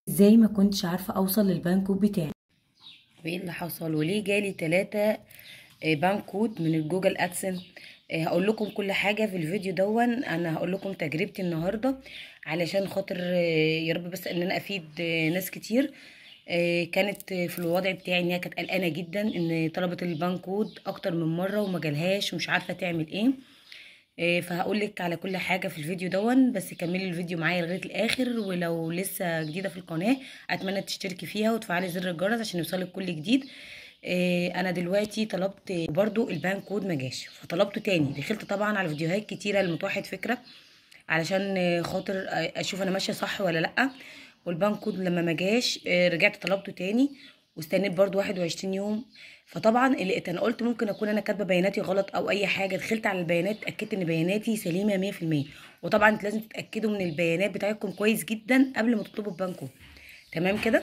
ازاي ما كنتش عارفه اوصل للبنكود بتاعي وايه اللي حصل وليه جالي ثلاثة بانك كود من الجوجل ادسن هقول لكم كل حاجه في الفيديو دون انا هقول لكم تجربتي النهارده علشان خاطر آه، يا رب بس ان انا افيد آه، ناس كتير آه، كانت في الوضع بتاعي ان هي كانت قلقانه جدا ان طلبت البانك كود اكتر من مره وما جالهاش ومش عارفه تعمل ايه آه، فهقول لك على كل حاجه في الفيديو دون بس كملي الفيديو معايا لغايه الاخر ولو لسه جديده في القناه اتمنى تشتركي فيها وتفعلي زر الجرس عشان يوصلك كل جديد آه، انا دلوقتي طلبت برضو البانك كود ما جاش فطلبته تاني دخلت طبعا على فيديوهات كتيره لمتوحد فكره علشان آه، خاطر آه، اشوف انا ماشيه صح ولا لا والبانك كود لما ما جاش آه، رجعت طلبته تاني واستنيت برضو 21 يوم فطبعا اللي انا قلت ممكن اكون انا كاتبه بياناتي غلط او اي حاجه دخلت على البيانات اتاكدت ان بياناتي سليمه 100% وطبعا انت لازم تتاكدوا من البيانات بتاعتكم كويس جدا قبل ما تطلبوا البانك كود تمام كده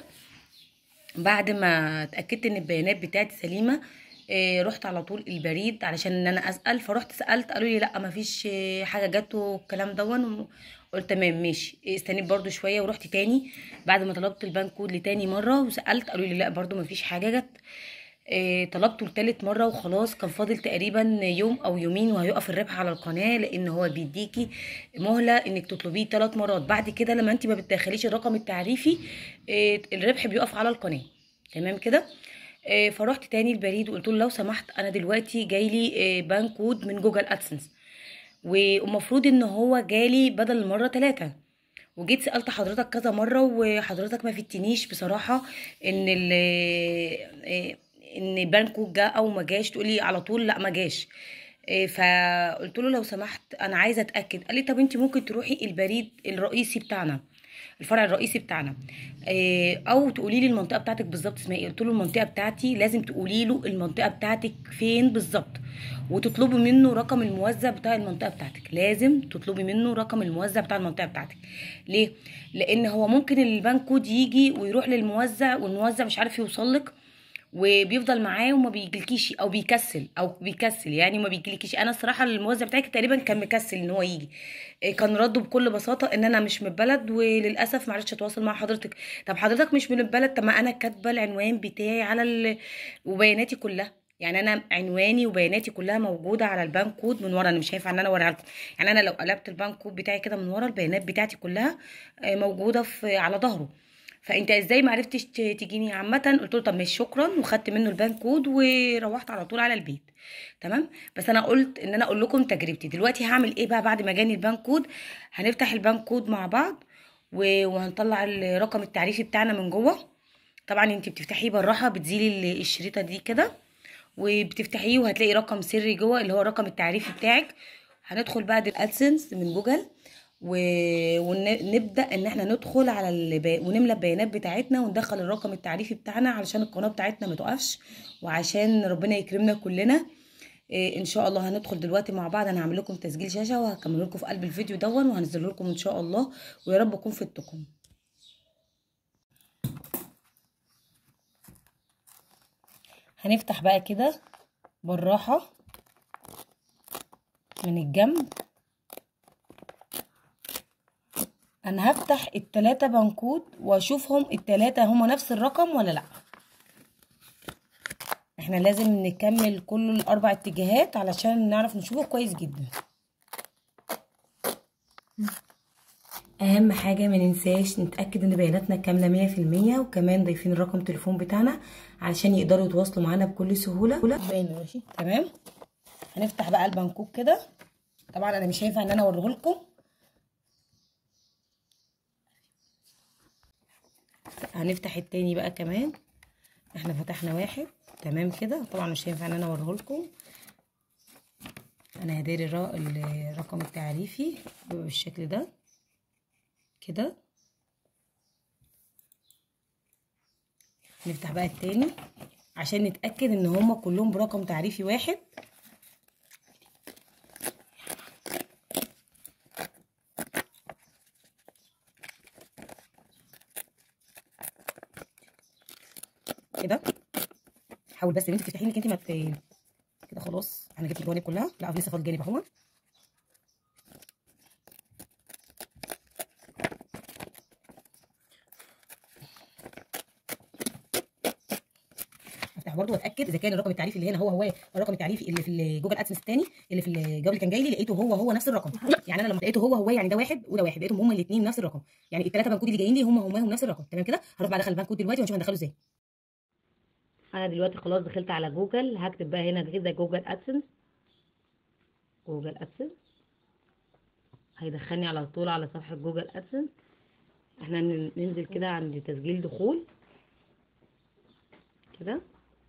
بعد ما اتاكدت ان البيانات بتاعتي سليمه آه، رحت على طول البريد علشان ان انا اسال فرحت سالت قالوا لي لا مفيش آه، حاجه جت والكلام دون قلت تمام ماشي استنيت برضو شويه ورحت تاني بعد ما طلبت البنك كود لتاني مره وسالت قالوا لي لا برضو مفيش حاجه جت آه، طلبته لتالت مرة وخلاص كان فاضل تقريبا يوم او يومين وهيقف الربح على القناة لان هو بيديكي مهلة انك تطلبيه تلات مرات بعد كده لما انت ما بتدخليش الرقم التعريفي آه، الربح بيقف على القناة تمام كده آه، فرحت تاني البريد وقلت له لو سمحت انا دلوقتي جاي لي بانك كود من جوجل ادسنس والمفروض ان هو جالي بدل المرة ثلاثة وجيت سألت حضرتك كذا مرة وحضرتك ما فدتنيش بصراحة ان ال آه، ان بانك كود جه او ما جاش تقولي على طول لا ما جاش إيه، فقلت له لو سمحت انا عايزه اتاكد قال لي طب انت ممكن تروحي البريد الرئيسي بتاعنا الفرع الرئيسي بتاعنا إيه، او تقولي لي المنطقه بتاعتك بالظبط اسمها ايه قلت له المنطقه بتاعتي لازم تقولي له المنطقه بتاعتك فين بالظبط وتطلبي منه رقم الموزع بتاع المنطقه بتاعتك لازم تطلبي منه رقم الموزع بتاع المنطقه بتاعتك ليه لان هو ممكن البنك كود يجي ويروح للموزع والموزع مش عارف يوصل لك وبيفضل معاه وما بيجيلكيش او بيكسل او بيكسل يعني ما بيجيلكيش انا الصراحه الموزع بتاعي تقريبا كان مكسل ان هو يجي إيه كان رده بكل بساطه ان انا مش من البلد وللاسف ما عرفتش اتواصل مع حضرتك طب حضرتك مش من البلد طب ما انا كاتبه العنوان بتاعي على ال... وبياناتي كلها يعني انا عنواني وبياناتي كلها موجوده على البانك كود من ورا انا مش هينفع ان انا اوريها لكم يعني انا لو قلبت البانك كود بتاعي كده من ورا البيانات بتاعتي كلها آه، موجوده في على ظهره فانت ازاي ما عرفتش ت- تجيني عامه قلت له طب مش شكرا وخدت منه البانك كود وروحت على طول على البيت تمام بس انا قلت ان انا اقول لكم تجربتي دلوقتي هعمل ايه بقى بعد ما جاني البانك كود هنفتح البانك كود مع بعض و- وهنطلع الرقم التعريفي بتاعنا من جوه طبعا انت بتفتحيه بالراحه بتزيلي ال- الشريطه دي كده وبتفتحيه وهتلاقي رقم سري جوه اللي هو الرقم التعريفي بتاعك هندخل بقى الادسنس من جوجل و- ونبدا ان احنا ندخل على الب... ونملى البيانات بتاعتنا وندخل الرقم التعريفي بتاعنا علشان القناه بتاعتنا ما تقفش وعشان ربنا يكرمنا كلنا إيه ان شاء الله هندخل دلوقتي مع بعض انا هعمل لكم تسجيل شاشه وهكمل لكم في قلب الفيديو دون وهنزله لكم ان شاء الله ويا رب اكون فدتكم هنفتح بقى كده بالراحه من الجنب انا هفتح التلاتة بنكود واشوفهم التلاتة هما نفس الرقم ولا لا احنا لازم نكمل كل الاربع اتجاهات علشان نعرف نشوفه كويس جدا اهم حاجه ما ننساش نتاكد ان بياناتنا كامله مية في المية وكمان ضايفين الرقم التليفون بتاعنا علشان يقدروا يتواصلوا معانا بكل سهوله ماشي تمام هنفتح بقى البنكوك كده طبعا انا مش هينفع ان انا اوريه لكم هنفتح التاني بقى كمان احنا فتحنا واحد تمام كده طبعا مش هينفع ان انا اوريه لكم انا هداري الر- الرقم التعريفي بيبقى بالشكل ده كده نفتح بقى التاني عشان نتأكد ان هما كلهم برقم تعريفي واحد كده حاول بس ان انت تفتحي انك انت ما ت- كده خلاص انا جبت الجوانب كلها لا لسه فاضل جانب اهو برضه واتاكد اذا كان الرقم التعريفي اللي هنا هو هو الرقم التعريفي اللي في الجوجل ادسنس الثاني اللي في الجواب اللي كان جاي لي لقيته هو هو نفس الرقم يعني انا لما لقيته هو هو يعني ده واحد وده واحد لقيتهم هما الاثنين نفس الرقم يعني الثلاثه بنكود اللي جايين لي هما هما هم نفس الرقم تمام كده هروح بقى ادخل البنكود دلوقتي ونشوف هندخله ازاي انا دلوقتي خلاص دخلت على جوجل هكتب بقى هنا كده جوجل ادسنس جوجل ادسنس هيدخلني على طول على صفحه جوجل ادسنس احنا ننزل كده عند تسجيل دخول كده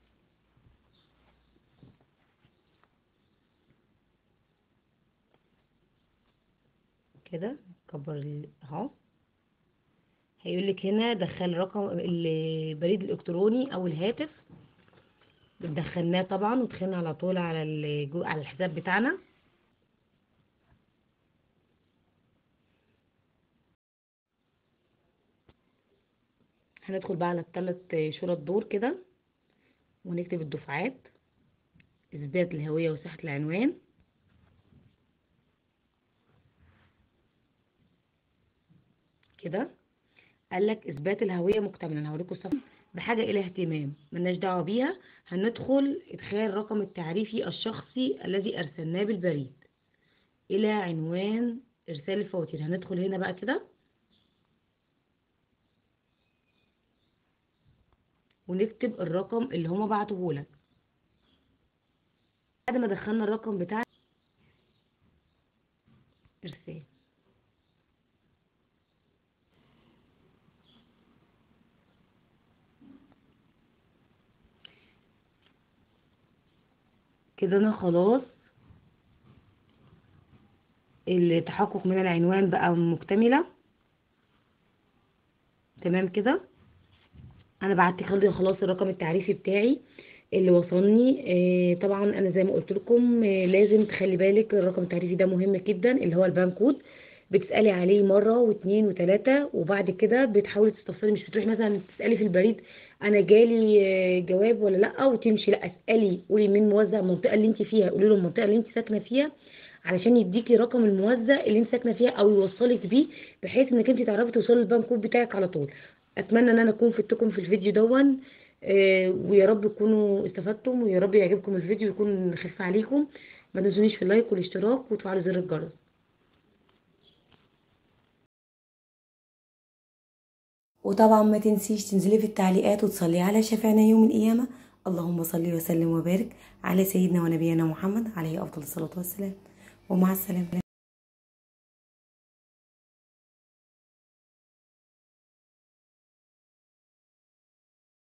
كده كبر اهو هيقول لك هنا دخل رقم البريد الالكتروني او الهاتف دخلناه طبعا ودخلنا على طول على على الحساب بتاعنا هندخل بقى على الثلاث شرط دور كده ونكتب الدفعات اثبات الهويه وصحه العنوان كده قال لك اثبات الهويه مكتملا انا هوريكم الصفحه بحاجه الى اهتمام ملناش دعوه بيها هندخل ادخال الرقم التعريفي الشخصي الذي ارسلناه بالبريد الى عنوان ارسال الفواتير هندخل هنا بقى كده ونكتب الرقم اللي هما بعتوه لك بعد ما دخلنا الرقم بتاع ارسال كده انا خلاص التحقق من العنوان بقى مكتملة تمام كده انا بعت خلاص الرقم التعريفي بتاعي اللي وصلني آه طبعا انا زي ما قلت لكم آه لازم تخلي بالك الرقم التعريفي ده مهم جدا اللي هو البانكود بتسالي عليه مره واثنين وثلاثه وبعد كده بتحاولي تستفسري مش بتروحي مثلا تسالي في البريد انا جالي آه جواب ولا لا وتمشي لا اسالي قولي مين موزع المنطقه اللي انت فيها قولي له المنطقه اللي انت ساكنه فيها علشان يديكي رقم الموزع اللي انت ساكنه فيها او يوصلك بيه بحيث انك انت تعرفي توصلي للبانكود بتاعك على طول اتمنى ان انا اكون فدتكم في الفيديو دون آه ويا رب تكونوا استفدتم ويا رب يعجبكم الفيديو ويكون خفيف عليكم ما تنسونيش في اللايك والاشتراك وتفعلوا زر الجرس وطبعا ما تنسيش تنزلي في التعليقات وتصلي على شفيعنا يوم القيامة اللهم صل وسلم وبارك على سيدنا ونبينا محمد عليه أفضل الصلاة والسلام ومع السلامة